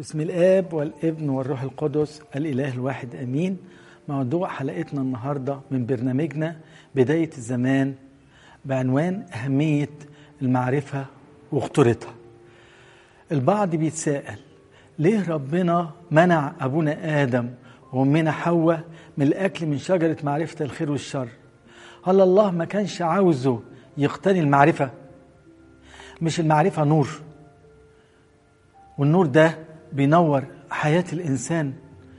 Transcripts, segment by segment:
بسم الاب والابن والروح القدس الاله الواحد امين موضوع حلقتنا النهارده من برنامجنا بدايه الزمان بعنوان اهميه المعرفه وخطورتها البعض بيتساءل ليه ربنا منع ابونا ادم وامنا حواء من الاكل من شجره معرفه الخير والشر هل الله ما كانش عاوزه يقتني المعرفه مش المعرفه نور والنور ده بينور حياة الإنسان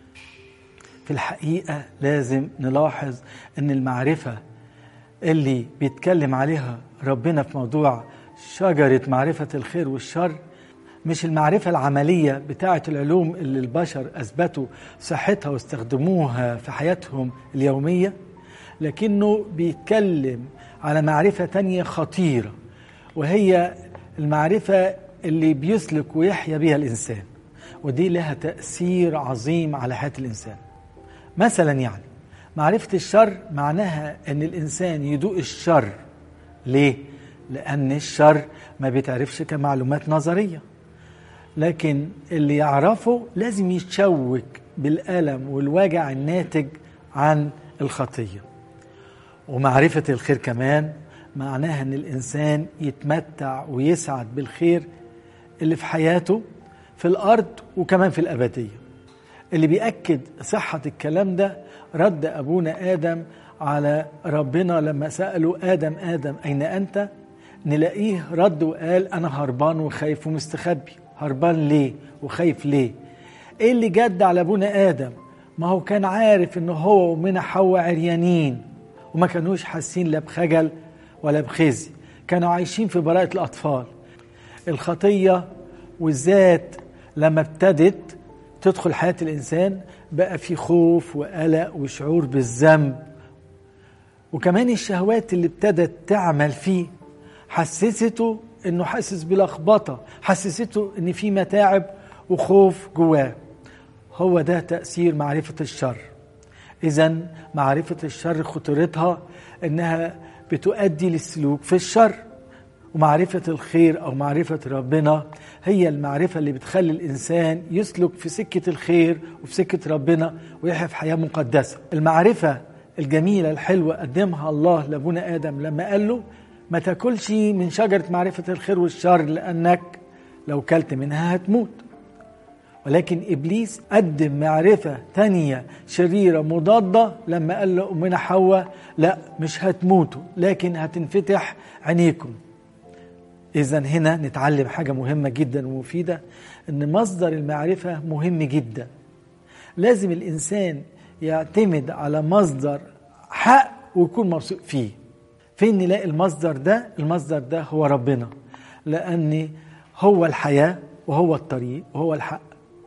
في الحقيقة لازم نلاحظ أن المعرفة اللي بيتكلم عليها ربنا في موضوع شجرة معرفة الخير والشر مش المعرفة العملية بتاعة العلوم اللي البشر أثبتوا صحتها واستخدموها في حياتهم اليومية لكنه بيتكلم على معرفة تانية خطيرة وهي المعرفة اللي بيسلك ويحيا بها الإنسان ودي لها تأثير عظيم على حياة الإنسان مثلا يعني معرفة الشر معناها أن الإنسان يدوق الشر ليه؟ لأن الشر ما بيتعرفش كمعلومات نظرية لكن اللي يعرفه لازم يتشوك بالألم والوجع الناتج عن الخطية ومعرفة الخير كمان معناها أن الإنسان يتمتع ويسعد بالخير اللي في حياته في الأرض وكمان في الأبدية اللي بيأكد صحة الكلام ده رد أبونا آدم على ربنا لما سألوا آدم آدم أين أنت نلاقيه رد وقال أنا هربان وخايف ومستخبي هربان ليه وخايف ليه إيه اللي جد على أبونا آدم ما هو كان عارف إن هو ومنى حواء عريانين وما كانوش حاسين لا بخجل ولا بخزي كانوا عايشين في براءة الأطفال الخطية والذات لما ابتدت تدخل حياة الإنسان بقى في خوف وقلق وشعور بالذنب وكمان الشهوات اللي ابتدت تعمل فيه حسسته انه حاسس بلخبطه حسسته ان في متاعب وخوف جواه هو ده تاثير معرفه الشر اذا معرفه الشر خطورتها انها بتؤدي للسلوك في الشر ومعرفة الخير أو معرفة ربنا هي المعرفة اللي بتخلي الإنسان يسلك في سكة الخير وفي سكة ربنا ويحيا في حياة مقدسة المعرفة الجميلة الحلوة قدمها الله لأبونا آدم لما قال له ما تاكلش من شجرة معرفة الخير والشر لأنك لو كلت منها هتموت ولكن إبليس قدم معرفة تانية شريرة مضادة لما قال لأمنا حواء لا مش هتموتوا لكن هتنفتح عينيكم إذا هنا نتعلم حاجة مهمة جدا ومفيدة إن مصدر المعرفة مهم جدا لازم الإنسان يعتمد على مصدر حق ويكون موثوق فيه فين نلاقي المصدر ده المصدر ده هو ربنا لأن هو الحياة وهو الطريق وهو الحق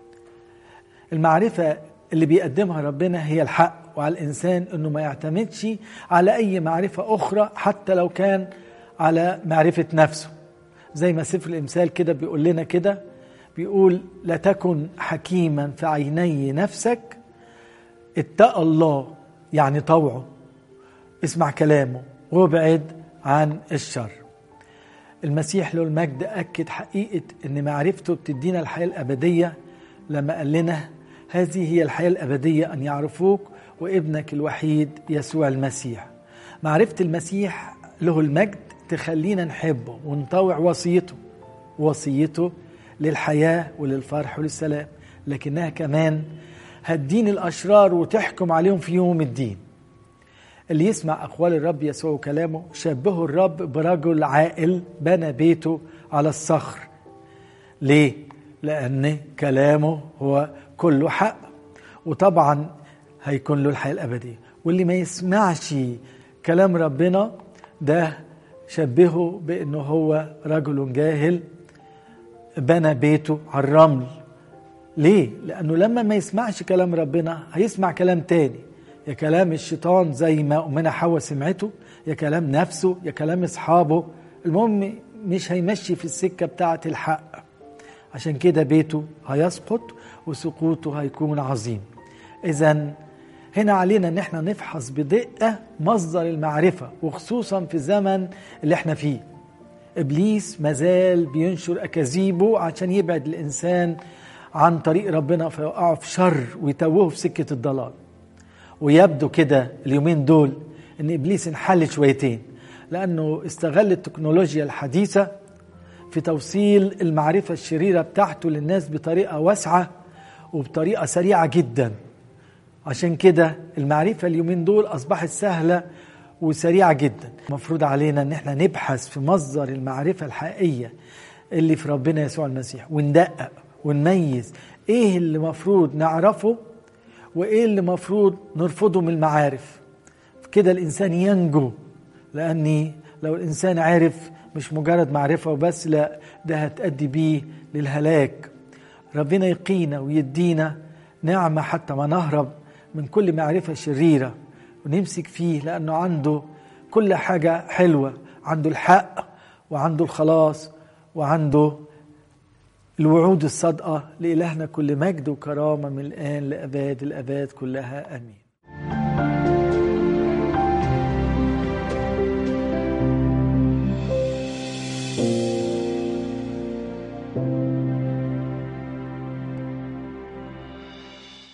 المعرفة اللي بيقدمها ربنا هي الحق وعلى الإنسان أنه ما يعتمدش على أي معرفة أخرى حتى لو كان على معرفة نفسه زي ما سفر الامثال كده بيقول لنا كده بيقول لا تكن حكيما في عيني نفسك اتقى الله يعني طوعه اسمع كلامه وابعد عن الشر المسيح له المجد اكد حقيقه ان معرفته بتدينا الحياه الابديه لما قال لنا هذه هي الحياه الابديه ان يعرفوك وابنك الوحيد يسوع المسيح معرفه المسيح له المجد تخلينا نحبه ونطوع وصيته وصيته للحياة وللفرح وللسلام لكنها كمان هتدين الأشرار وتحكم عليهم في يوم الدين اللي يسمع أقوال الرب يسوع وكلامه شبهه الرب برجل عاقل بنى بيته على الصخر ليه؟ لأن كلامه هو كله حق وطبعا هيكون له الحياة الأبدية واللي ما يسمعش كلام ربنا ده شبهه بأنه هو رجل جاهل بنى بيته على الرمل ليه؟ لأنه لما ما يسمعش كلام ربنا هيسمع كلام تاني يا كلام الشيطان زي ما أمنا حواء سمعته يا كلام نفسه يا كلام أصحابه المهم مش هيمشي في السكة بتاعة الحق عشان كده بيته هيسقط وسقوطه هيكون عظيم إذا هنا علينا ان احنا نفحص بدقه مصدر المعرفه وخصوصا في الزمن اللي احنا فيه ابليس مازال بينشر اكاذيبه عشان يبعد الانسان عن طريق ربنا فيوقعوا في شر ويتوهوا في سكة الضلال ويبدو كده اليومين دول ان ابليس انحل شويتين لانه استغل التكنولوجيا الحديثة في توصيل المعرفة الشريرة بتاعته للناس بطريقة واسعة وبطريقة سريعة جدا عشان كده المعرفة اليومين دول أصبحت سهلة وسريعة جدا المفروض علينا ان احنا نبحث في مصدر المعرفة الحقيقية اللي في ربنا يسوع المسيح وندقق ونميز ايه اللي مفروض نعرفه وايه اللي مفروض نرفضه من المعارف كده الانسان ينجو لاني لو الانسان عارف مش مجرد معرفة وبس لا ده هتأدي بيه للهلاك ربنا يقينا ويدينا نعمة حتى ما نهرب من كل معرفة شريرة ونمسك فيه لأنه عنده كل حاجة حلوة عنده الحق وعنده الخلاص وعنده الوعود الصادقة لإلهنا كل مجد وكرامة من الآن لأباد الأباد كلها آمين